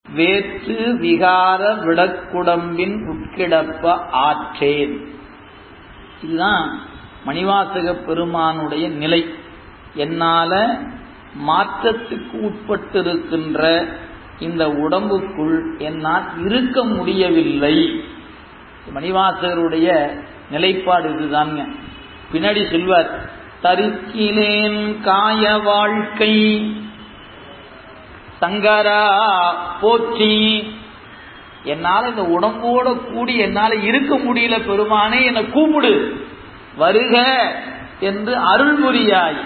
வேற்று விகார விடக்குடம்பின் உட்கிடப்ப ஆற்றேன் இதுதான் மணிவாசக பெருமானுடைய நிலை என்னால மாற்றத்துக்கு உட்பட்டிருக்கின்ற இந்த உடம்புக்குள் என்னால் இருக்க முடியவில்லை மணிவாசகருடைய நிலைப்பாடு இதுதாங்க பின்னாடி சொல்வார் தரிக்கிலேன் காய வாழ்க்கை சங்கரா போற்றி என்னால இந்த உடம்போட கூடி என்னால இருக்க முடியல பெருமானே என்னை கூப்பிடு வருக என்று அருள்புரியாய்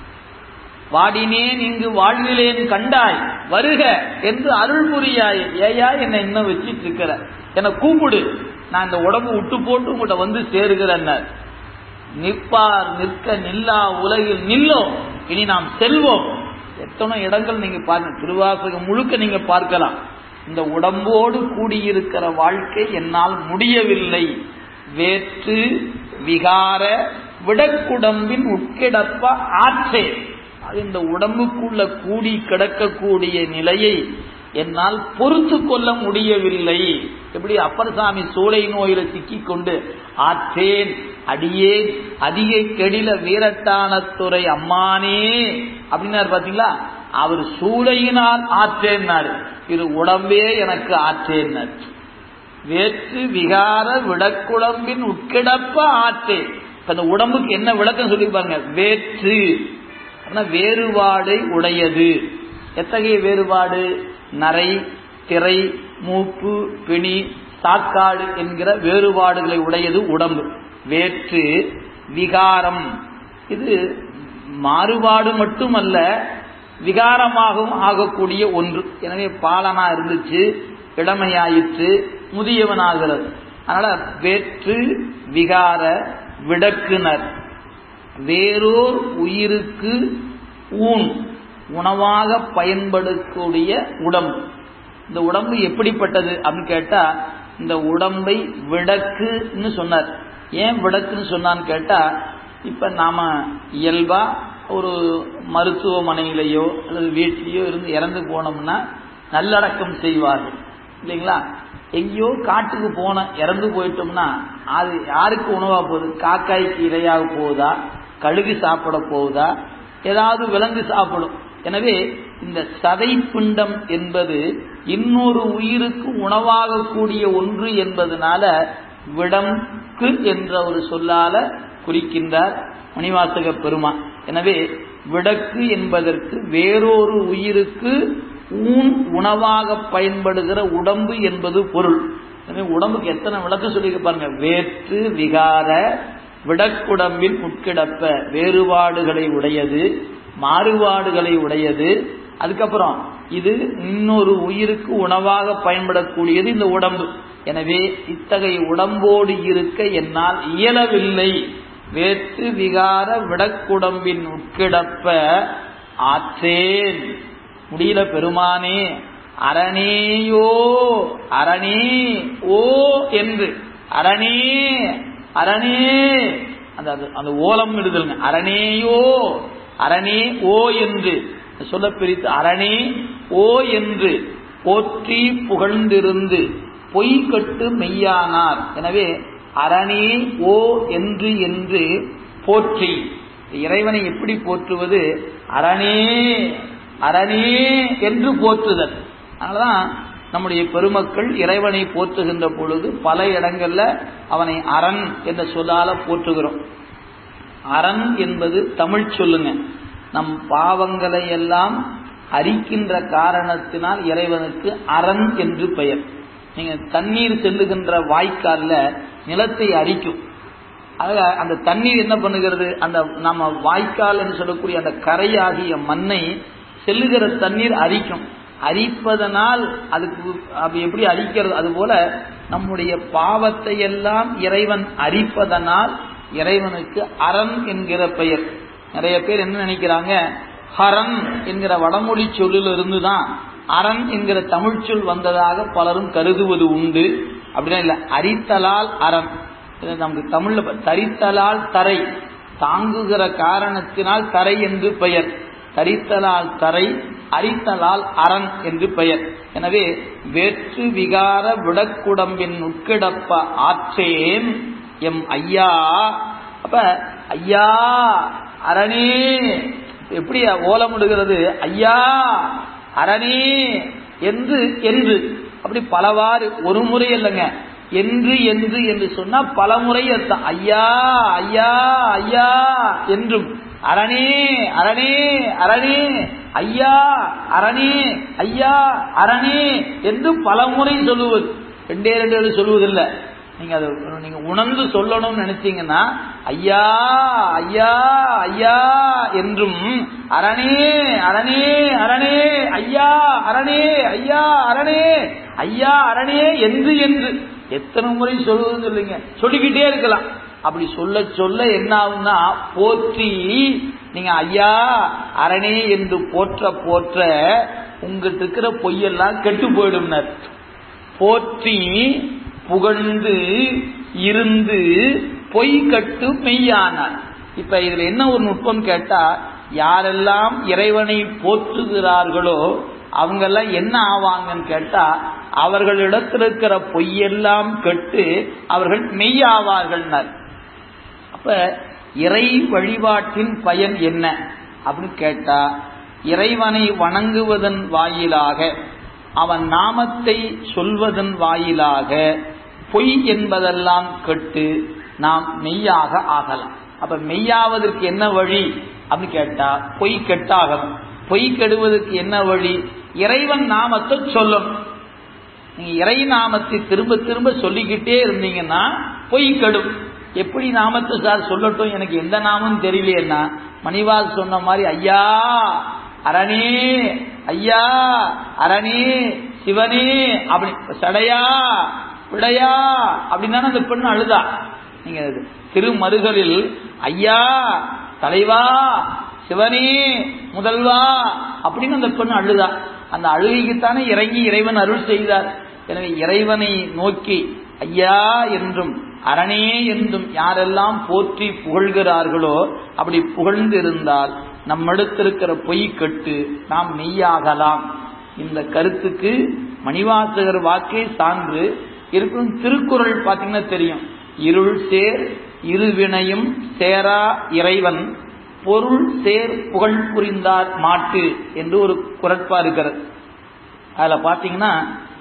வாடினேன் இங்கு வாழ்விலேன் கண்டாய் வருக என்று அருள் புரியாய் ஏயா என்னை இன்னும் வச்சிட்டு இருக்கிற என்னை கூப்பிடு நான் இந்த உடம்பு விட்டு போட்டு உங்கள்கிட்ட வந்து சேருகிறேன் நிற்பார் நிற்க நில்லா உலகில் நில்லோம் இனி நாம் செல்வோம் எத்தனை இடங்கள் நீங்க பாருங்க திருவாசகம் முழுக்க நீங்க பார்க்கலாம் இந்த உடம்போடு கூடியிருக்கிற வாழ்க்கை என்னால் முடியவில்லை வேற்று விகார விடக்குடம்பின் உட்கிடப்ப ஆற்றே இந்த உடம்புக்குள்ள கூடி கிடக்கக்கூடிய நிலையை என்னால் பொறுத்து கொள்ள முடியவில்லை எப்படி அப்பர்சாமி சூளை நோயில சிக்கிக் கொண்டு ஆற்றேன் அடியேன் அதிக கெடில வீரட்டானத்துறை அம்மானே அப்படின்னாரு பாத்தீங்களா அவர் சூளையினால் ஆற்றேன்னாரு இது உடம்பே எனக்கு ஆற்றேன்னார் வேற்று விகார விடக்குழம்பின் உட்கிடப்ப ஆற்றேன் அந்த உடம்புக்கு என்ன விளக்கம் சொல்லிப்பாங்க வேற்று வேறுபாடை உடையது எத்தகைய வேறுபாடு நரை திரை மூப்பு பிணி சாக்காடு என்கிற வேறுபாடுகளை உடையது உடம்பு வேற்று விகாரம் இது மாறுபாடு மட்டுமல்ல விகாரமாகவும் ஆகக்கூடிய ஒன்று எனவே பாலனா இருந்துச்சு இளமையாயிற்று முதியவனாகிறது அதனால வேற்று விகார விடக்குனர் வேறோர் உயிருக்கு ஊன் உணவாக பயன்படக்கூடிய உடம்பு இந்த உடம்பு எப்படிப்பட்டது அப்படின்னு கேட்டா இந்த உடம்பை விடக்குன்னு சொன்னார் ஏன் விடக்குன்னு சொன்னான்னு கேட்டா இப்ப நாம இயல்பா ஒரு மருத்துவமனையிலேயோ அல்லது வீட்டிலேயோ இருந்து இறந்து போனோம்னா நல்லடக்கம் செய்வார்கள் இல்லைங்களா எங்கேயோ காட்டுக்கு போன இறந்து போயிட்டோம்னா அது யாருக்கு உணவா போகுது காக்காய்க்கு இரையாக போகுதா கழுகு சாப்பிட போகுதா ஏதாவது விலங்கு சாப்பிடும் எனவே இந்த சதை பிண்டம் என்பது இன்னொரு உயிருக்கு உணவாக கூடிய ஒன்று என்பதனால விடம்கு என்ற ஒரு சொல்லால குறிக்கின்றார் மணிவாசக பெருமா எனவே விடக்கு என்பதற்கு வேறொரு உயிருக்கு ஊன் உணவாக பயன்படுகிற உடம்பு என்பது பொருள் எனவே உடம்புக்கு எத்தனை விளக்கம் சொல்லி பாருங்க வேற்று விகார விடக்குடம்பின் உட்கிடப்ப வேறுபாடுகளை உடையது மாறுபாடுகளை உடையது அதுக்கப்புறம் இது இன்னொரு உயிருக்கு உணவாக பயன்படக்கூடியது இந்த உடம்பு எனவே இத்தகைய உடம்போடு இருக்க என்னால் இயலவில்லை வேற்று விகார விடக்குடம்பின் உட்கிடப்ப ஆற்றேன் முடியல பெருமானே அரணேயோ அரணே ஓ என்று அரணே அரணே அந்த அந்த ஓலம் விடுதலுங்க அரணேயோ அரணே ஓ என்று சொல்ல பிரித்து அரணே ஓ என்று போற்றி புகழ்ந்திருந்து பொய் கட்டு மெய்யானார் எனவே அரணே ஓ என்று என்று போற்றி இறைவனை எப்படி போற்றுவது அரணே அரணே என்று போற்றுதல் அதனாலதான் நம்முடைய பெருமக்கள் இறைவனை போற்றுகின்ற பொழுது பல இடங்கள்ல அவனை அரண் என்ற சொல்லால போற்றுகிறோம் அரண் என்பது தமிழ் சொல்லுங்க நம் பாவங்களை எல்லாம் அரிக்கின்ற காரணத்தினால் இறைவனுக்கு அரண் என்று பெயர் நீங்க தண்ணீர் செல்லுகின்ற வாய்க்கால்ல நிலத்தை அரிக்கும் ஆக அந்த தண்ணீர் என்ன பண்ணுகிறது அந்த நம்ம வாய்க்கால் என்று சொல்லக்கூடிய அந்த கரையாகிய மண்ணை செல்லுகிற தண்ணீர் அரிக்கும் அரிப்பதனால் அதுக்கு அப்படி எப்படி அரிக்கிறது அதுபோல நம்முடைய பாவத்தை எல்லாம் இறைவன் அரிப்பதனால் இறைவனுக்கு அரண் என்கிற பெயர் நிறைய பேர் என்ன நினைக்கிறாங்க ஹரன் என்கிற வடமொழி சொல்லில் இருந்துதான் அரண் என்கிற தமிழ் சொல் வந்ததாக பலரும் கருதுவது உண்டு அப்படின்னா இல்ல அரித்தலால் அரண் நமக்கு தமிழ்ல தரித்தலால் தரை தாங்குகிற காரணத்தினால் தரை என்று பெயர் தரித்தலால் தரை அறித்தலால் அரண் என்று பெயர் எனவே வேற்று விகார விடக்குடம்பின் உட்கிடப்ப ஆற்றேன் எம் ஐயா அப்ப ஐயா அரணே எப்படி ஓலமிடுகிறது ஐயா அரணே என்று என்று அப்படி பலவாறு ஒரு முறை இல்லைங்க என்று என்று என்று சொன்னா பல முறை அர்த்தம் ஐயா ஐயா ஐயா என்றும் அரணே அரணே அரணே ஐயா அரணே ஐயா அரணே என்று பல முறை சொல்லுவது ரெண்டே ரெண்டு சொல்லுவதில்லை நீங்க அதை நீங்க உணர்ந்து சொல்லணும்னு நினைச்சீங்கன்னா ஐயா ஐயா ஐயா என்றும் அரணே அரணே அரணே ஐயா அரணே ஐயா அரணே ஐயா அரணே என்று என்று எத்தனை முறை சொல்லுவது சொல்லுங்க சொல்லிக்கிட்டே இருக்கலாம் அப்படி சொல்ல சொல்ல என்ன ஆகும்னா போற்றி நீங்க ஐயா அரணே என்று போற்ற போற்ற உங்ககிட்ட இருக்கிற பொய்யெல்லாம் கெட்டு போயிடும்னர் போற்றி புகழ்ந்து இருந்து பொய் கட்டு மெய்யானார் இப்ப இதுல என்ன ஒரு நுட்பம் கேட்டா யாரெல்லாம் இறைவனை போற்றுகிறார்களோ அவங்க எல்லாம் என்ன ஆவாங்கன்னு கேட்டா அவர்களிடத்தில் இருக்கிற பொய்யெல்லாம் கெட்டு அவர்கள் மெய்யாவார்கள் அப்ப இறை வழிபாட்டின் பயன் என்ன அப்படின்னு கேட்டா இறைவனை வணங்குவதன் வாயிலாக அவன் நாமத்தை சொல்வதன் வாயிலாக பொய் என்பதெல்லாம் கெட்டு நாம் மெய்யாக ஆகலாம் அப்ப மெய்யாவதற்கு என்ன வழி அப்படின்னு கேட்டா பொய் கெட்டாகணும் பொய் கெடுவதற்கு என்ன வழி இறைவன் நாமத்தை சொல்லணும் நீங்க இறை நாமத்தை திரும்ப திரும்ப சொல்லிக்கிட்டே இருந்தீங்கன்னா பொய் கெடும் எப்படி நாமத்தை சார் சொல்லட்டும் எனக்கு எந்த நாமம் தெரியலையேன்னா மணிவால் சொன்ன மாதிரி ஐயா அரணே ஐயா அரணே சிவனே அப்படி சடையா விடையா அப்படின்னு அந்த பெண் அழுதா நீங்க திருமருகளில் ஐயா தலைவா சிவனே முதல்வா அப்படின்னு அந்த பெண் அழுதா அந்த அழுகைக்குத்தானே இறங்கி இறைவன் அருள் செய்தார் எனவே இறைவனை நோக்கி ஐயா என்றும் அரணே என்றும் யாரெல்லாம் போற்றி புகழ்கிறார்களோ அப்படி புகழ்ந்து இருந்தால் நம்மிடத்திருக்கிற பொய் கட்டு நாம் மெய்யாகலாம் இந்த கருத்துக்கு மணிவாசகர் வாக்கே சான்று இருக்கும் திருக்குறள் பார்த்தீங்கன்னா தெரியும் இருள் சேர் இருவினையும் சேரா இறைவன் பொருள் சேர் புகழ் புரிந்தார் மாட்டு என்று ஒரு குரட்பா இருக்கிறது அதுல பாத்தீங்கன்னா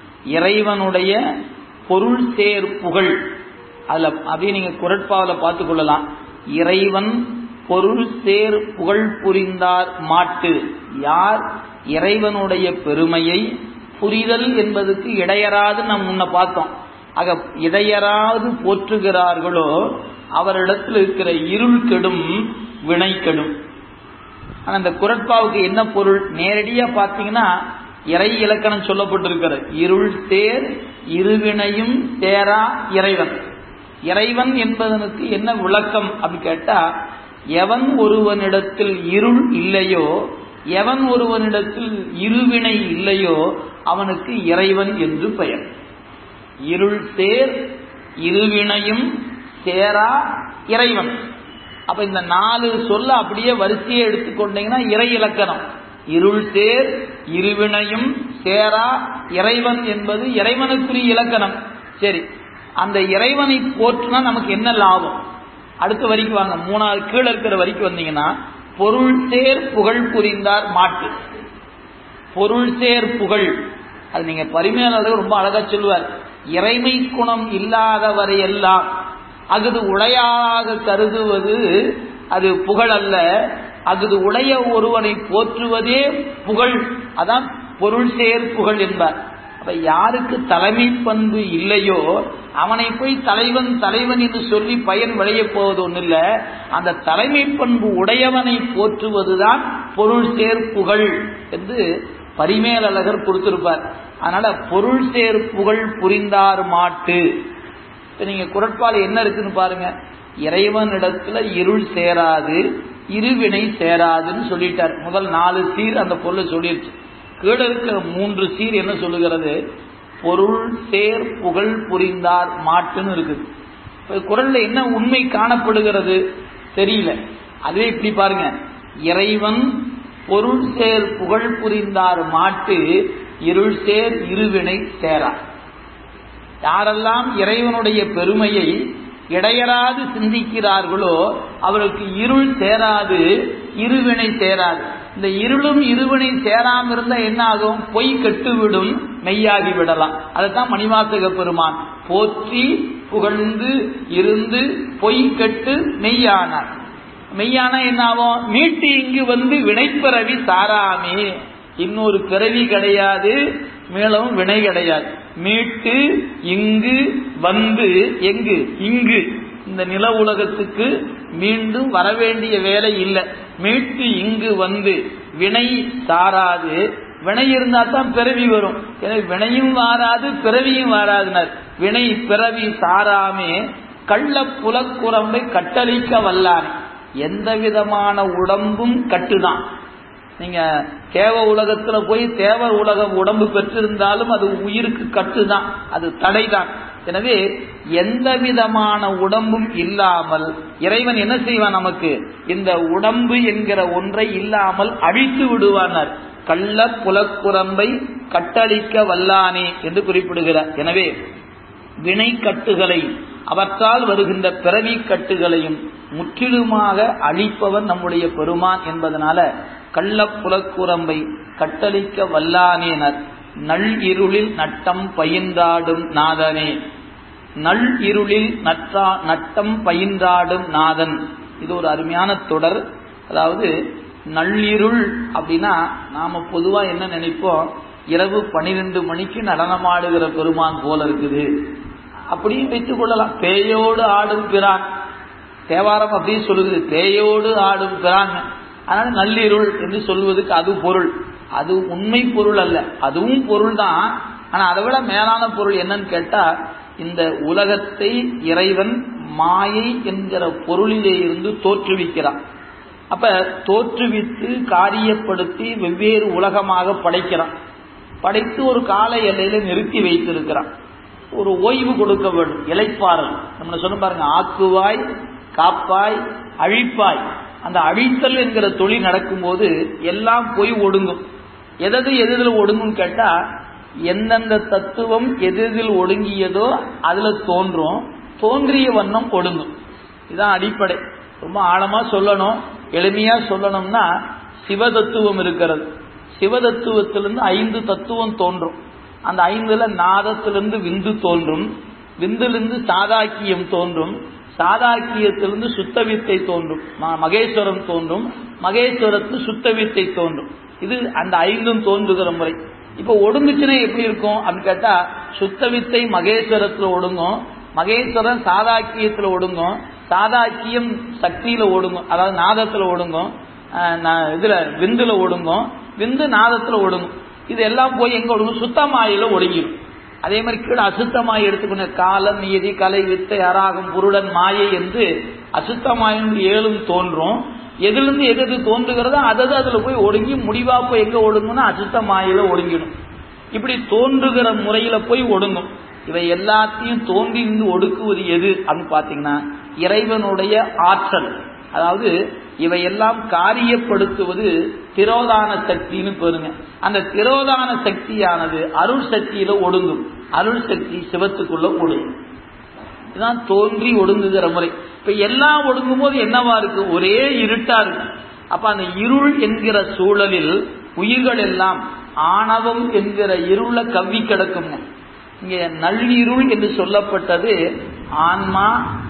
இறைவனுடைய பொருள் சேர் புகழ் அதுல அப்படியே நீங்க குரட்பாவில் பார்த்து கொள்ளலாம் இறைவன் பொருள் சேர் புகழ் புரிந்தார் மாட்டு யார் இறைவனுடைய பெருமையை புரிதல் என்பதற்கு இடையராது நாம் முன்ன பார்த்தோம் ஆக இடையராது போற்றுகிறார்களோ அவரிடத்தில் இருக்கிற இருள் கெடும் வினை கெடும் ஆனா இந்த குரட்பாவுக்கு என்ன பொருள் நேரடியா பாத்தீங்கன்னா இறை இலக்கணம் சொல்லப்பட்டிருக்கிறது இருள் சேர் இருவினையும் சேரா இறைவன் இறைவன் என்பதனுக்கு என்ன விளக்கம் அப்படின்னு கேட்டா எவன் ஒருவனிடத்தில் இருள் இல்லையோ எவன் ஒருவனிடத்தில் இருவினை இல்லையோ அவனுக்கு இறைவன் என்று பெயர் இருள் சேர் இருவினையும் சேரா இறைவன் அப்ப இந்த நாலு சொல்ல அப்படியே வரிசையை எடுத்துக்கொண்டீங்கன்னா இறை இலக்கணம் இருள் சேர் இருவினையும் சேரா இறைவன் என்பது இறைவனுக்குரிய இலக்கணம் சரி அந்த இறைவனை போற்றுனா நமக்கு என்ன லாபம் அடுத்த வரிக்கு வாங்க மூணாவது கீழே இருக்கிற வரிக்கு வந்தீங்கன்னா பொருள் சேர் புகழ் புரிந்தார் மாட்டு பொருள் சேர் புகழ் அது நீங்க பரிமையாளர் ரொம்ப அழகா சொல்லுவார் இறைமை குணம் இல்லாதவரை எல்லாம் அகுது உடையாக கருதுவது அது புகழ் அல்ல அகுது உடைய ஒருவனை போற்றுவதே புகழ் அதான் பொருள் சேர் புகழ் என்பார் அப்ப யாருக்கு தலைமை பண்பு இல்லையோ அவனை போய் தலைவன் தலைவன் என்று சொல்லி பயன் விளைய போவது ஒன்றும் இல்லை அந்த தலைமை பண்பு உடையவனை போற்றுவதுதான் பொருள் சேர் புகழ் என்று பரிமேலழகர் கொடுத்திருப்பார் அதனால பொருள் சேர் புகழ் புரிந்தார் மாட்டு இப்ப நீங்க குரட்பால் என்ன இருக்குன்னு பாருங்க இறைவனிடத்துல இருள் சேராது இருவினை சேராதுன்னு சொல்லிட்டார் முதல் நாலு சீர் அந்த பொருளை சொல்லிருச்சு கீழே இருக்கிற மூன்று சீர் என்ன சொல்லுகிறது பொருள் சேர் புகழ் புரிந்தார் மாட்டுன்னு இருக்குது இப்ப குரல்ல என்ன உண்மை காணப்படுகிறது தெரியல அதுவே இப்படி பாருங்க இறைவன் பொருள் சேர் புகழ் புரிந்தார் மாட்டு இருள் சேர் இருவினை சேரா யாரெல்லாம் இறைவனுடைய பெருமையை இடையராது சிந்திக்கிறார்களோ அவருக்கு இருள் சேராது இருவினை சேராது இந்த இருளும் இருவினை சேராம இருந்தா என்ன ஆகும் பொய் கெட்டுவிடும் மெய்யாகி விடலாம் அதைத்தான் மணிவாசக பெருமான் போற்றி புகழ்ந்து இருந்து பொய் கெட்டு மெய்யானார் மெய்யானா என்ன ஆகும் மீட்டு இங்கு வந்து வினைப்பிறவி சாராமே இன்னொரு பிறவி கிடையாது மேலும் வினை கிடையாது மீட்டு இங்கு வந்து எங்கு இங்கு இந்த நில உலகத்துக்கு மீண்டும் வரவேண்டிய வேலை இல்லை மீட்டு இங்கு வந்து வினை சாராது வினை இருந்தா தான் பிறவி வரும் எனவே வினையும் வாராது பிறவியும் வாராதுனர் வினை பிறவி சாராமே கள்ள புலக்குரம்பை கட்டளிக்க வல்லானே எந்த விதமான உடம்பும் கட்டுதான் நீங்க தேவ உலகத்துல போய் தேவ உலக உடம்பு பெற்றிருந்தாலும் அது உயிருக்கு கட்டுதான் அது தடைதான் எனவே எந்த விதமான உடம்பும் இல்லாமல் இறைவன் என்ன செய்வான் நமக்கு இந்த உடம்பு என்கிற ஒன்றை இல்லாமல் அழித்து விடுவானர் கள்ள புலக்குரம்பை கட்டளிக்க வல்லானே என்று குறிப்பிடுகிறார் எனவே வினை கட்டுகளை அவற்றால் வருகின்ற பிறவி கட்டுகளையும் முற்றிலுமாக அழிப்பவன் நம்முடைய பெருமான் என்பதனால கள்ளப்புலக்குரம்பை கட்டளிக்க வல்லானேனர் நள் இருளில் நட்டம் பயின்றாடும் நாதனே நள் இருளில் நற்றா நட்டம் பயின்றாடும் நாதன் இது ஒரு அருமையான தொடர் அதாவது நள்ளிருள் அப்படின்னா நாம பொதுவா என்ன நினைப்போம் இரவு பனிரெண்டு மணிக்கு நடனமாடுகிற பெருமான் போல இருக்குது அப்படியும் வைத்துக் கொள்ளலாம் பேயோடு ஆடும் பிரான் தேவாரம் அப்படின்னு சொல்லுது பேயோடு ஆடும் பிரான் அதனால நள்ளிருள் என்று சொல்வதுக்கு அது பொருள் அது உண்மை பொருள் அல்ல அதுவும் பொருள் தான் ஆனா அதை விட மேலான பொருள் என்னன்னு கேட்டா இந்த உலகத்தை இறைவன் மாயை என்கிற பொருளிலே இருந்து தோற்றுவிக்கிறான் அப்ப தோற்றுவித்து காரியப்படுத்தி வெவ்வேறு உலகமாக படைக்கிறான் படைத்து ஒரு கால எல்லையில நிறுத்தி வைத்திருக்கிறான் ஒரு ஓய்வு கொடுக்க வேண்டும் இலைப்பாறல் நம்ம சொன்ன பாருங்க ஆக்குவாய் காப்பாய் அழிப்பாய் அந்த அழித்தல் என்கிற தொழில் நடக்கும்போது எல்லாம் போய் ஒடுங்கும் எதது எதில் ஒடுங்கும் கேட்டா எந்தெந்த தத்துவம் எதில் ஒடுங்கியதோ அதுல தோன்றும் தோன்றிய வண்ணம் ஒடுங்கும் இதுதான் அடிப்படை ரொம்ப ஆழமா சொல்லணும் எளிமையா சொல்லணும்னா சிவ தத்துவம் இருக்கிறது சிவ தத்துவத்திலிருந்து ஐந்து தத்துவம் தோன்றும் அந்த ஐந்துல நாதத்திலிருந்து விந்து தோன்றும் விந்திலிருந்து சாதாக்கியம் தோன்றும் சாதாக்கியத்திலிருந்து சுத்தவித்தை தோன்றும் மகேஸ்வரம் தோன்றும் மகேஸ்வரத்தில் சுத்தவித்தை தோன்றும் இது அந்த ஐந்தும் தோன்றுகிற முறை இப்ப ஒடுங்குச்சுன்னா எப்படி இருக்கும் அப்படின்னு கேட்டா சுத்தவித்தை மகேஸ்வரத்துல ஒடுங்கும் மகேஸ்வரன் சாதாக்கியத்துல ஒடுங்கும் சாதாக்கியம் சக்தியில ஒடுங்கும் அதாவது நாதத்துல ஒடுங்கும் இதுல விந்துல ஒடுங்கும் விந்து நாதத்துல ஒடுங்கும் இது எல்லாம் போய் எங்க ஒடுங்கும் சுத்தமாயில ஒடுங்கிடும் அதே மாதிரி கீழே அசுத்தமாய் எடுத்துக்கொண்ட காலம் நீதி கலை வித்தை அராகம் புருடன் மாயை என்று அசுத்தமாயும் ஏழும் தோன்றும் எதிலிருந்து எது எது தோன்றுகிறதோ அதது அதுல போய் ஒடுங்கி முடிவா போய் எங்க ஒடுங்கும்னா அசுத்த மாயில ஒடுங்கிடும் இப்படி தோன்றுகிற முறையில போய் ஒடுங்கும் இவை எல்லாத்தையும் தோன்றி இருந்து ஒடுக்குவது எது அப்படின்னு பாத்தீங்கன்னா இறைவனுடைய ஆற்றல் அதாவது இவையெல்லாம் காரியப்படுத்துவது திரோதான சக்தின்னு பெறுங்க அந்த திரோதான சக்தியானது அருள் சக்தியில ஒடுங்கும் அருள் சக்தி சிவத்துக்குள்ள ஒடுங்கும் இதுதான் தோன்றி ஒடுங்குகிற முறை இப்ப எல்லாம் ஒடுங்கும் போது என்னவா இருக்கு ஒரே இருட்டா இருக்கு அப்ப அந்த இருள் என்கிற சூழலில் உயிர்கள் எல்லாம் ஆணவம் என்கிற இருள கவ்வி கிடக்குங்க இங்க நள்ளிருள் என்று சொல்லப்பட்டது ஆன்மா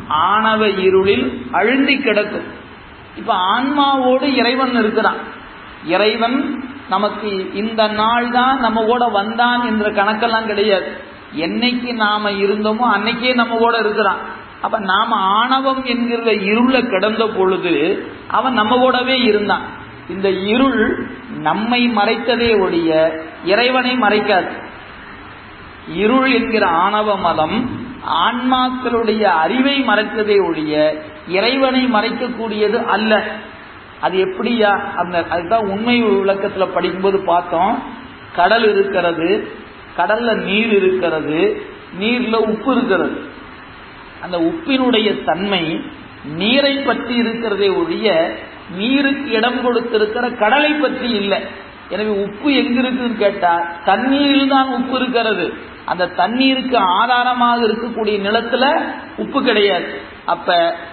ஆணவ இருளில் அழுந்தி கிடக்கும் இப்ப ஆன்மாவோடு இறைவன் இருக்கிறான் இறைவன் நமக்கு இந்த நாள் தான் நம்ம கூட வந்தான் என்ற கணக்கெல்லாம் கிடையாது என்னைக்கு நாம இருந்தோமோ அன்னைக்கே நம்ம கூட இருக்கிறான் அப்ப நாம ஆணவம் என்கிற இருள கிடந்த பொழுது அவன் நம்ம கூடவே இருந்தான் இந்த இருள் நம்மை மறைத்ததே ஒழிய இறைவனை மறைக்காது இருள் என்கிற ஆணவ மதம் ஆன்மாக்களுடைய அறிவை மறைத்ததே ஒழிய இறைவனை மறைக்கக்கூடியது அல்ல அது எப்படியா அந்த அதுதான் உண்மை விளக்கத்துல படிக்கும்போது பார்த்தோம் கடல் இருக்கிறது கடல்ல நீர் இருக்கிறது நீர்ல உப்பு இருக்கிறது அந்த உப்பினுடைய தன்மை நீரை பற்றி இருக்கிறதே ஒழிய நீருக்கு இடம் கொடுத்திருக்கிற கடலை பற்றி இல்லை எனவே உப்பு எங்க இருக்குன்னு கேட்டா தண்ணீரில் தான் உப்பு இருக்கிறது அந்த தண்ணீருக்கு ஆதாரமாக இருக்கக்கூடிய நிலத்துல உப்பு கிடையாது அப்ப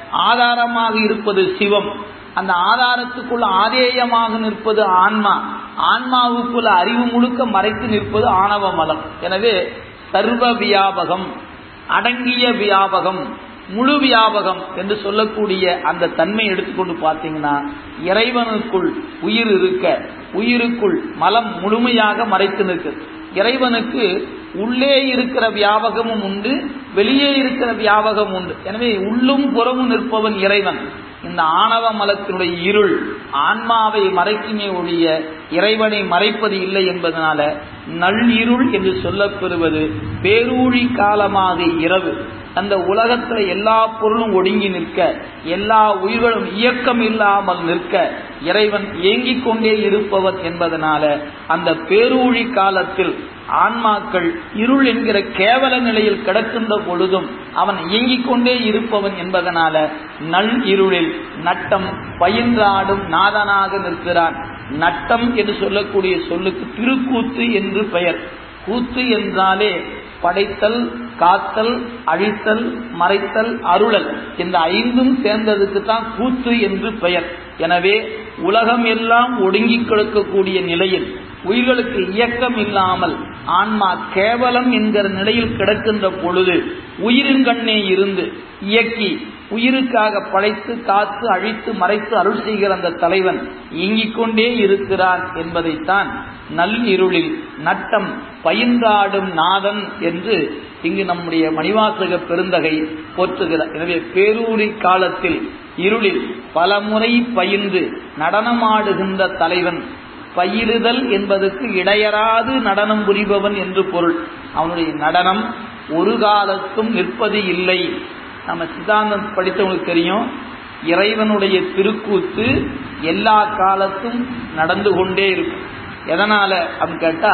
ஆதாரமாக இருப்பது சிவம் அந்த ஆதாரத்துக்குள்ள ஆதேயமாக நிற்பது ஆன்மா ஆன்மாவுக்குள்ள அறிவு முழுக்க மறைத்து நிற்பது ஆணவ மலம் எனவே சர்வ வியாபகம் அடங்கிய வியாபகம் முழு வியாபகம் என்று சொல்லக்கூடிய அந்த தன்மை எடுத்துக்கொண்டு பார்த்தீங்கன்னா இறைவனுக்குள் உயிர் இருக்க உயிருக்குள் மலம் முழுமையாக மறைத்து நிற்கு இறைவனுக்கு உள்ளே இருக்கிற வியாபகமும் உண்டு வெளியே இருக்கிற வியாபகம் உண்டு எனவே உள்ளும் புறமும் நிற்பவன் இறைவன் இந்த ஆணவ மலத்தினுடைய இருள் ஆன்மாவை மறைக்குமே ஒழிய இறைவனை மறைப்பது இல்லை என்பதனால நள்ளிருள் என்று சொல்லப்பெறுவது பேரூழி காலமாக இரவு அந்த உலகத்துல எல்லா பொருளும் ஒடுங்கி நிற்க எல்லா உயிர்களும் இயக்கம் இல்லாமல் நிற்க இறைவன் இயங்கிக் கொண்டே இருப்பவன் என்பதனால அந்த பேரூழி காலத்தில் ஆன்மாக்கள் இருள் என்கிற கேவல நிலையில் கிடக்கின்ற பொழுதும் அவன் இயங்கிக் கொண்டே இருப்பவன் என்பதனால நல் இருளில் நட்டம் பயின்றாடும் நாதனாக நிற்கிறான் நட்டம் என்று சொல்லக்கூடிய சொல்லுக்கு திருக்கூத்து என்று பெயர் கூத்து என்றாலே படைத்தல் காத்தல் அழித்தல் மறைத்தல் அருளல் இந்த ஐந்தும் சேர்ந்ததுக்கு தான் கூத்து என்று பெயர் எனவே உலகம் எல்லாம் ஒடுங்கி கிடக்கக்கூடிய நிலையில் உயிர்களுக்கு இயக்கம் இல்லாமல் ஆன்மா கேவலம் என்கிற நிலையில் கிடக்கின்ற பொழுது உயிரின் கண்ணே இருந்து இயக்கி உயிருக்காக படைத்து காத்து அழித்து மறைத்து அருள் செய்கிற அந்த தலைவன் இயங்கிக் கொண்டே இருக்கிறான் என்பதைத்தான் நல்இருளில் நட்டம் பயின்றாடும் நாதன் என்று இங்கு நம்முடைய மணிவாசக பெருந்தகை போற்றுகிறார் எனவே பேரூரி காலத்தில் இருளில் பலமுறை பயின்று நடனமாடுகின்ற தலைவன் பயிலுதல் என்பதற்கு இடையராது நடனம் புரிபவன் என்று பொருள் அவனுடைய நடனம் ஒரு காலத்தும் நிற்பது இல்லை நம்ம சித்தாந்தம் படித்தவங்களுக்கு தெரியும் இறைவனுடைய திருக்கூத்து எல்லா காலத்தும் நடந்து கொண்டே இருக்கும் எதனால அப்படின்னு கேட்டா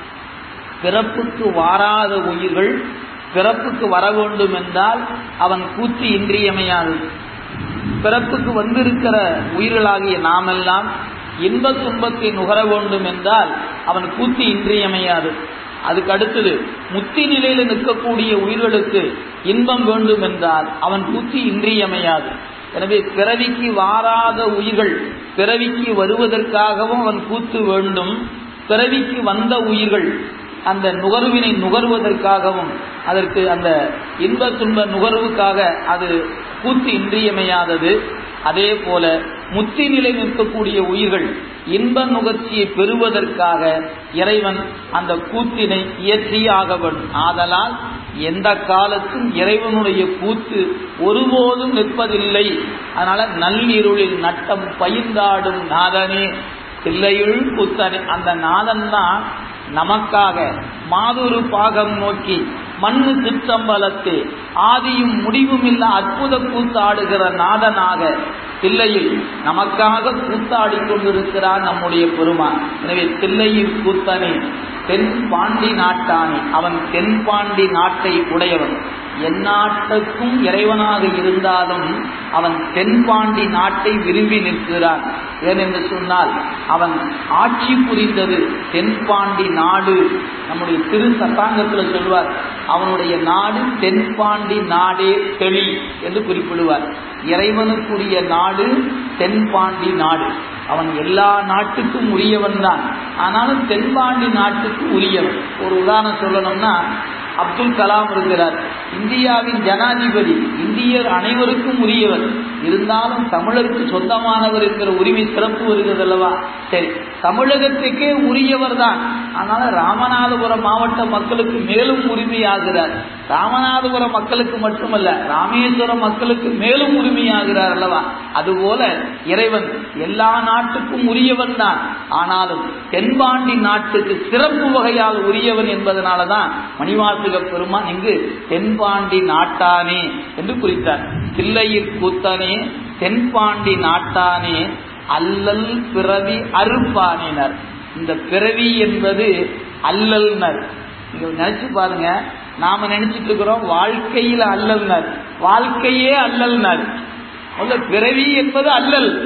பிறப்புக்கு வாராத உயிர்கள் பிறப்புக்கு வர வேண்டும் என்றால் அவன் கூத்து இன்றியமையாதது பிறப்புக்கு வந்திருக்கிற உயிர்களாகிய நாமெல்லாம் இன்ப துன்பத்தை நுகர வேண்டும் என்றால் அவன் கூத்து இன்றியமையாது அதுக்கு அடுத்தது முத்தி நிலையில் நிற்கக்கூடிய உயிர்களுக்கு இன்பம் வேண்டும் என்றால் அவன் கூத்து இன்றியமையாது எனவே பிறவிக்கு வாராத உயிர்கள் பிறவிக்கு வருவதற்காகவும் அவன் கூத்து வேண்டும் பிறவிக்கு வந்த உயிர்கள் அந்த நுகர்வினை நுகர்வதற்காகவும் அதற்கு அந்த இன்ப துன்ப நுகர்வுக்காக அது கூத்து இன்றியமையாதது அதே போல முத்தி நிலை நிற்கக்கூடிய உயிர்கள் இன்ப நுகர்ச்சியை பெறுவதற்காக இறைவன் அந்த கூத்தினை இயற்றியே ஆக வேண்டும் ஆதலால் எந்த காலத்தும் இறைவனுடைய கூத்து ஒருபோதும் நிற்பதில்லை அதனால நள்ளிருளில் நட்டம் பயிர்ந்தாடும் நாதனே தில்லையுள் கூத்தனே அந்த நாதன் தான் நமக்காக மாதுரு பாகம் நோக்கி மண்ணு சிற்றம்பலத்தே ஆதியும் முடிவும் இல்ல அற்புத கூத்தாடுகிற நாதனாக தில்லையில் நமக்காக கூத்தாடி கொண்டிருக்கிறார் நம்முடைய பெருமான் எனவே தில்லையில் கூத்தனே தென் பாண்டி நாட்டானே அவன் தென்பாண்டி நாட்டை உடையவன் எந்நாட்டுக்கும் இறைவனாக இருந்தாலும் அவன் தென்பாண்டி நாட்டை விரும்பி நிற்கிறான் ஏனென்று சொன்னால் அவன் ஆட்சி புரிந்தது தென்பாண்டி நாடு நம்முடைய திரு சத்தாங்கத்தில் சொல்வார் அவனுடைய நாடு தென்பாண்டி நாடே தெளி என்று குறிப்பிடுவார் இறைவனுக்குரிய நாடு தென்பாண்டி நாடு அவன் எல்லா நாட்டுக்கும் உரியவன் தான் ஆனாலும் தென்பாண்டி நாட்டுக்கு உரியவன் ஒரு உதாரணம் சொல்லணும்னா அப்துல் கலாம் இருக்கிறார் இந்தியாவின் ஜனாதிபதி இந்தியர் அனைவருக்கும் உரியவர் இருந்தாலும் தமிழருக்கு சொந்தமானவர் என்கிற உரிமை சிறப்பு வருகிறது அல்லவா சரி தமிழகத்துக்கே உரியவர் தான் ஆனால் ராமநாதபுரம் மாவட்ட மக்களுக்கு மேலும் உரிமையாகிறார் ராமநாதபுரம் மக்களுக்கு மட்டுமல்ல ராமேஸ்வரம் மக்களுக்கு மேலும் உரிமையாகிறார் அல்லவா அதுபோல இறைவன் எல்லா நாட்டுக்கும் உரியவன் தான் ஆனாலும் தென்பாண்டி நாட்டுக்கு சிறப்பு வகையால் உரியவன் என்பதனால தான் மணிவாசக பெருமான் இங்கு தென்பாண்டி நாட்டானே என்று குறித்தார் தில்லையில் கூத்தானே தென்பாண்டி நாட்டானே அல்லல் பிறவி அறுப்பானினர் இந்த பிறவி என்பது அல்லல்னர் நீங்க நினைச்சு பாருங்க நாம நினைச்சிட்டு இருக்கிறோம் வாழ்க்கையில் அல்லல்னர் வாழ்க்கையே அல்லல்னர் முதல்ல பிறவி என்பது அல்லல்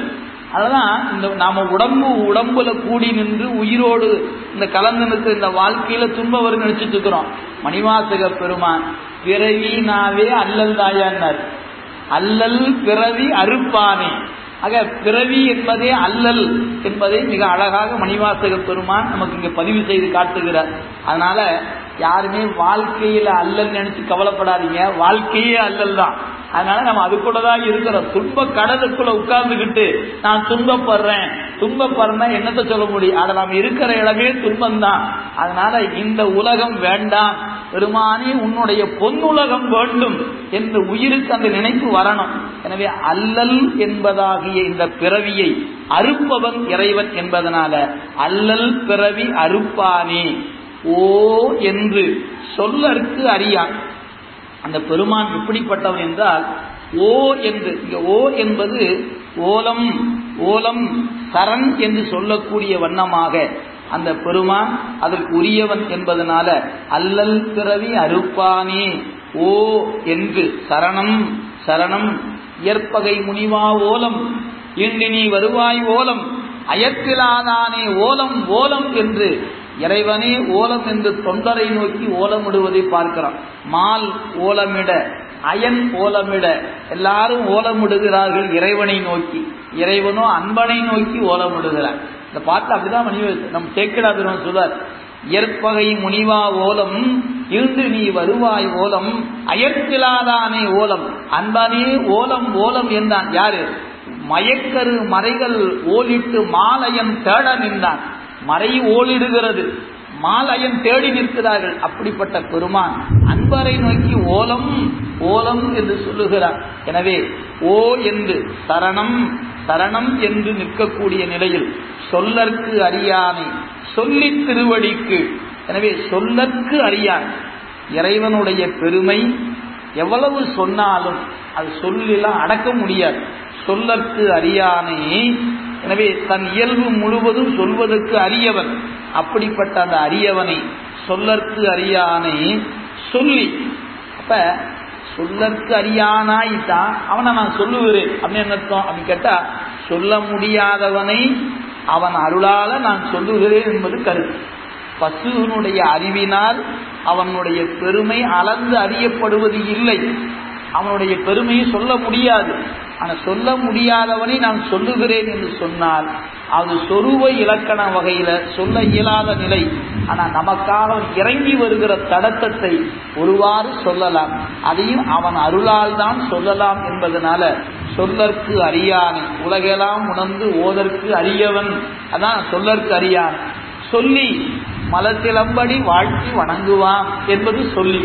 அததான் இந்த நாம உடம்பு உடம்புல கூடி நின்று உயிரோடு இந்த கலந்து நிற்கிற இந்த வாழ்க்கையில துன்ப வரும் நினைச்சிட்டு இருக்கிறோம் மணிவாசக பெருமான் பிறவி நாவே அல்லல் தாயான்னார் அல்லல் பிறவி அறுப்பானே ஆக பிறவி என்பதே அல்லல் என்பதை மிக அழகாக மணிவாசக பெருமான் நமக்கு இங்க பதிவு செய்து காட்டுகிறார் அதனால யாருமே வாழ்க்கையில அல்லல் நினைச்சு கவலைப்படாதீங்க வாழ்க்கையே அல்லல் தான் அதனால நம்ம அது கூட தான் இருக்கிறோம் துன்ப கடலுக்குள்ள உட்கார்ந்துக்கிட்டு நான் துன்பப்படுறேன் துன்பப்படுறேன் என்னத்த சொல்ல முடியும் அதை நாம் இருக்கிற இடமே துன்பம் தான் அதனால இந்த உலகம் வேண்டாம் பெருமானே உன்னுடைய பொன்னுலகம் வேண்டும் என்று உயிருக்கு அந்த நினைப்பு வரணும் எனவே அல்லல் என்பதாகிய இந்த பிறவியை அறுப்பவன் இறைவன் என்பதனால அல்லல் பிறவி அறுப்பானே ஓ என்று சொல்லற்கு அறியான் அந்த பெருமான் எப்படிப்பட்டவன் என்றால் ஓ என்று இங்க ஓ என்பது ஓலம் ஓலம் சரண் என்று சொல்லக்கூடிய வண்ணமாக அந்த பெருமான் அதற்கு உரியவன் என்பதனால அல்லல் பிறவி அறுப்பானே ஓ என்று சரணம் சரணம் இயற்பகை முனிவா ஓலம் இன்று நீ வருவாய் ஓலம் அயத்திலாதானே ஓலம் ஓலம் என்று இறைவனே ஓலம் என்று தொண்டரை நோக்கி ஓலமிடுவதை பார்க்கிறோம் மால் ஓலமிட அயன் ஓலமிட எல்லாரும் ஓலமிடுகிறார்கள் இறைவனை நோக்கி இறைவனோ அன்பனை நோக்கி ஓலமிடுகிறார் இந்த பாட்டு அப்படிதான் மணி நம் சேக்கடா பெருமன் சொல்வார் இயற்பகை முனிவா ஓலம் இருந்து நீ வருவாய் ஓலம் அயற்கிலாதானே ஓலம் அன்பனே ஓலம் ஓலம் என்றான் யாரு மயக்கரு மறைகள் ஓலிட்டு மாலயன் தேட நின்றான் மறை ஓலிடுகிறது மாலயன் தேடி நிற்கிறார்கள் அப்படிப்பட்ட பெருமான் அன்பரை நோக்கி ஓலம் ஓலம் என்று சொல்லுகிறார் எனவே ஓ என்று சரணம் சரணம் என்று நிற்கக்கூடிய நிலையில் சொல்லற்கு அறியானை சொல்லி திருவடிக்கு எனவே சொல்லற்கு அறியான் இறைவனுடைய பெருமை எவ்வளவு சொன்னாலும் அது சொல்லலாம் அடக்க முடியாது சொல்லற்கு அறியானே எனவே தன் இயல்பு முழுவதும் சொல்வதற்கு அரியவன் அப்படிப்பட்ட அந்த அரியவனை சொல்லற்கு அறியானை சொல்லி அப்ப சொல்லற்கு அறியானாய்தான் அவனை நான் சொல்லுகிறேன் அப்படின்னு அர்த்தம் அப்படின்னு கேட்டா சொல்ல முடியாதவனை அவன் அருளால நான் சொல்லுகிறேன் என்பது கருத்து பசுவனுடைய அறிவினால் அவனுடைய பெருமை அளந்து அறியப்படுவது இல்லை அவனுடைய பெருமையை சொல்ல முடியாது ஆனால் சொல்ல முடியாதவனை நான் சொல்லுகிறேன் என்று சொன்னால் அது சொருவ இலக்கண வகையில சொல்ல இயலாத நிலை ஆனால் நமக்காக அவன் இறங்கி வருகிற தடத்தத்தை ஒருவாறு சொல்லலாம் அதையும் அவன் அருளால் தான் சொல்லலாம் என்பதனால சொல்லற்கு அறியானை உலகெல்லாம் உணர்ந்து ஓதற்கு அறியவன் அதான் சொல்லற்கு அறியான் சொல்லி மலத்திலம்படி வாழ்த்தி வணங்குவான் என்பது சொல்லி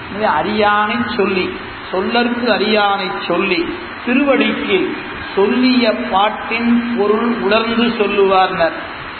அறியானை சொல்லி சொல்லற்கு அறியானை சொல்லி திருவடிக்கு சொல்லிய பாட்டின் பொருள் உணர்ந்து சொல்லுவார்னர்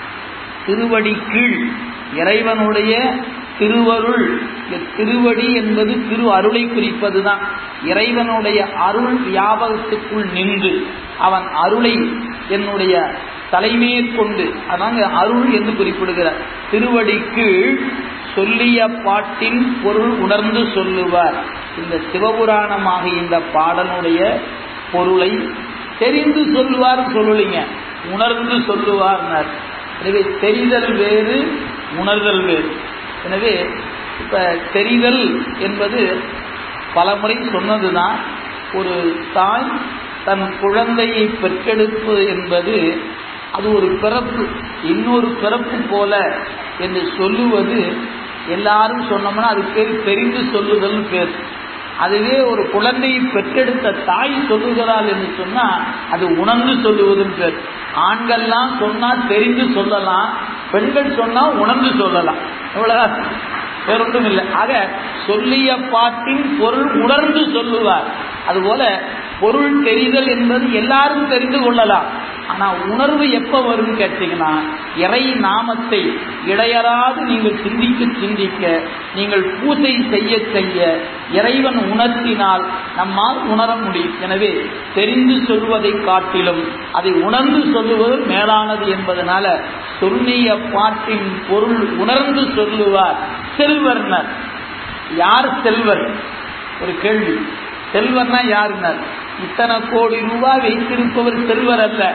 திருவடி கீழ் இறைவனுடைய திருவருள் திருவடி என்பது திரு அருளை குறிப்பதுதான் இறைவனுடைய அருள் வியாபகத்துக்குள் நின்று அவன் அருளை என்னுடைய தலைமையேற்கொண்டு அதாங்க அருள் என்று குறிப்பிடுகிறார் திருவடிக்கு சொல்லிய பாட்டின் பொருள் உணர்ந்து சொல்லுவார் இந்த சிவபுராணமாக இந்த பாடலுடைய பொருளை தெரிந்து சொல்லுவார் சொல்லலைங்க உணர்ந்து சொல்லுவார்னர் எனவே தெரிதல் வேறு உணர்தல் வேறு எனவே இப்ப தெரிதல் என்பது பலமுறை சொன்னதுதான் ஒரு தாய் தன் குழந்தையை பெற்றெடுப்பது என்பது அது ஒரு பிறப்பு இன்னொரு பிறப்பு போல என்று சொல்லுவது எல்லாரும் சொன்னோம்னா அது பேர் தெரிந்து சொல்லுதல் பேர் அதுவே ஒரு குழந்தையை பெற்றெடுத்த தாய் சொல்லுகிறாள் என்று சொன்னா அது உணர்ந்து சொல்லுவதுன்னு பேர் ஆண்கள்லாம் சொன்னா தெரிந்து சொல்லலாம் பெண்கள் சொன்னா உணர்ந்து சொல்லலாம் இவ்வளவுதான் வேறொன்றும் இல்லை ஆக சொல்லிய பாட்டின் பொருள் உணர்ந்து சொல்லுவார் அதுபோல பொருள் தெரிதல் என்பது எல்லாரும் தெரிந்து கொள்ளலாம் ஆனா உணர்வு எப்ப வரும்னு கேட்டீங்கன்னா இறை நாமத்தை இடையறாது நீங்கள் சிந்திக்க சிந்திக்க நீங்கள் பூஜை செய்ய செய்ய இறைவன் உணர்த்தினால் நம்மால் உணர முடியும் எனவே தெரிந்து சொல்வதை காட்டிலும் அதை உணர்ந்து சொல்லுவது மேலானது என்பதனால சொல்லிய பாட்டின் பொருள் உணர்ந்து சொல்லுவார் செல்வர்னர் யார் செல்வர் ஒரு கேள்வி செல்வர்னா யாருனர் இத்தனை கோடி ரூபாய் வைத்திருப்பவர் செல்வர் அல்ல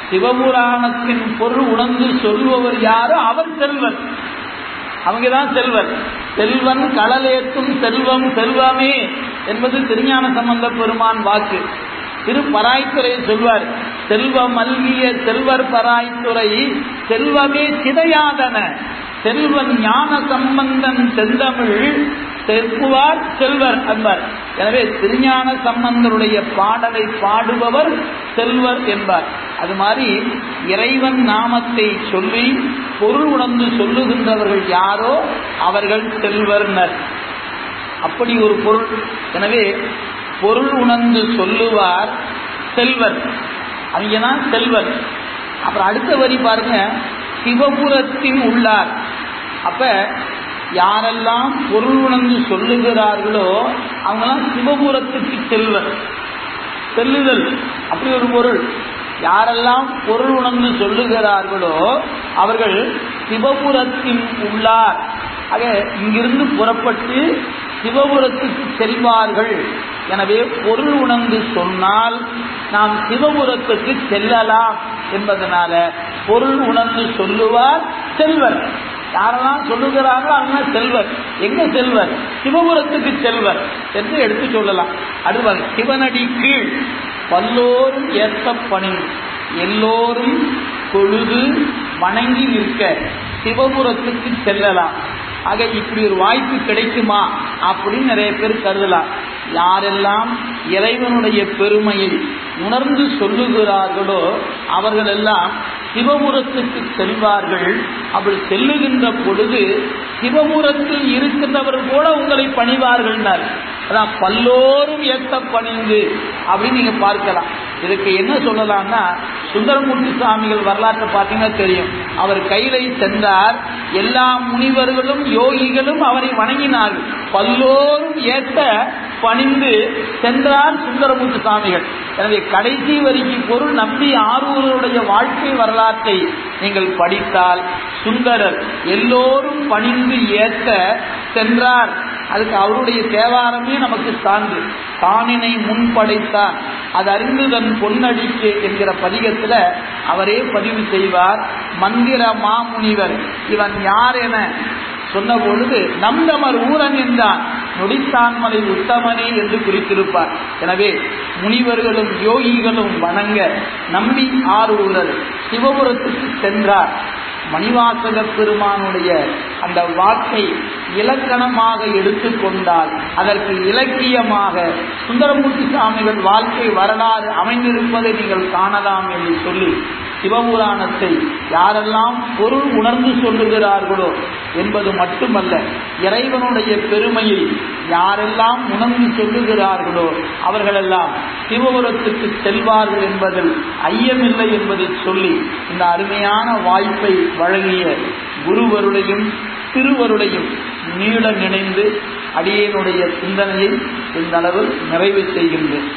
சிவபுராணத்தின் பொருள் உணர்ந்து சொல்லுபவர் யாரோ அவர் செல்வர் அவங்கதான் செல்வர் செல்வன் கடலேற்றும் செல்வம் செல்வமே என்பது திருஞான சம்பந்த பெருமான் வாக்கு திரு பராய்த்துறை சொல்வார் செல்வ மல்கிய செல்வர் பராய்த்துறை செல்வமே சிதையாதன செல்வன் ஞான சம்பந்தன் செந்தமிழ் செல்வார் செல்வர் என்பார் எனவே திருஞான சம்பந்தருடைய பாடலை பாடுபவர் செல்வர் என்பார் அது மாதிரி இறைவன் நாமத்தை சொல்லி பொருள் உணர்ந்து சொல்லுகின்றவர்கள் யாரோ அவர்கள் செல்வர்னர் அப்படி ஒரு பொருள் எனவே பொருள் உணர்ந்து சொல்லுவார் செல்வர் அவங்க தான் செல்வர் அப்புறம் அடுத்த வரி பாருங்க சிவபுரத்தின் உள்ளார் அப்ப யாரெல்லாம் பொருள் உணர்ந்து சொல்லுகிறார்களோ அவங்கெல்லாம் சிவபுரத்துக்கு செல்வர் செல்லுதல் அப்படி ஒரு பொருள் யாரெல்லாம் பொருள் உணர்ந்து சொல்லுகிறார்களோ அவர்கள் சிவபுரத்தின் உள்ளார் ஆக இங்கிருந்து புறப்பட்டு சிவபுரத்துக்கு செல்வார்கள் எனவே பொருள் உணர்ந்து சொன்னால் நாம் சிவபுரத்துக்கு செல்லலாம் என்பதனால பொருள் உணர்ந்து சொல்லுவார் செல்வர் யாரெல்லாம் சொல்லுகிறார்களோ அவங்க செல்வர் எங்க செல்வர் சிவபுரத்துக்கு செல்வர் என்று எடுத்து சொல்லலாம் அடுவாங்க சிவனடி கீழ் பல்லோரும் ஏற்ற பணி எல்லோரும் தொழுது வணங்கி நிற்க சிவபுரத்துக்கு செல்லலாம் ஆக இப்படி ஒரு வாய்ப்பு கிடைக்குமா அப்படின்னு நிறைய பேர் கருதலாம் யாரெல்லாம் இறைவனுடைய பெருமையை உணர்ந்து சொல்லுகிறார்களோ அவர்கள் எல்லாம் சிவபுரத்துக்கு செல்வார்கள் அப்படி செல்லுகின்ற பொழுது சிவபுரத்தில் இருக்கின்றவர் கூட உங்களை பணிவார்கள் அதான் பல்லோரும் ஏத்த பணிந்து அப்படின்னு நீங்க பார்க்கலாம் இதுக்கு என்ன சொல்லலாம்னா சுந்தரமூர்த்தி சுவாமிகள் வரலாற்றை பார்த்தீங்கன்னா தெரியும் அவர் கையிலை சென்றார் எல்லா முனிவர்களும் யோகிகளும் அவரை வணங்கினார்கள் பல்லோரும் ஏற்ற பணிந்து சென்றார் சுந்தரமூர்த்தி சுவாமிகள் எனவே கடைசி வரிக்கு பொருள் நம்பி ஆரூருடைய வாழ்க்கை வரலாற்றை நீங்கள் படித்தால் சுந்தரர் எல்லோரும் பணிந்து ஏற்ற சென்றார் அதுக்கு அவருடைய தேவாரமே நமக்கு சான்று தானினை முன்படைத்தான் அது அறிந்து தன் பொன்னடிக்கு என்கிற பதிகத்துல அவரே பதிவு செய்வார் மந்திர மாமுனிவர் இவன் யார் என சொன்ன பொழுது நந்தமர் ஊரன் என்றான் நொடித்தான்மலை உத்தமனே என்று குறித்திருப்பார் எனவே முனிவர்களும் யோகிகளும் வணங்க நம்பி ஆரூரர் சிவபுரத்துக்கு சென்றார் மணிவாசக பெருமானுடைய அந்த வாக்கை இலக்கணமாக எடுத்துக்கொண்டால் அதற்கு இலக்கியமாக சுந்தரமூர்த்தி சாமிகள் வாழ்க்கை வரலாறு அமைந்திருப்பதை நீங்கள் காணலாம் என்று சொல்லி சிவபுராணத்தை யாரெல்லாம் பொருள் உணர்ந்து சொல்லுகிறார்களோ என்பது மட்டுமல்ல இறைவனுடைய பெருமையை யாரெல்லாம் உணர்ந்து சொல்லுகிறார்களோ அவர்களெல்லாம் சிவபுரத்துக்கு செல்வார்கள் என்பதில் ஐயமில்லை என்பதை சொல்லி இந்த அருமையான வாய்ப்பை வழங்கிய குருவருடையும் திருவருடையும் நீள நினைந்து அடியேனுடைய சிந்தனையை இந்த அளவில் நிறைவு செய்கின்றேன்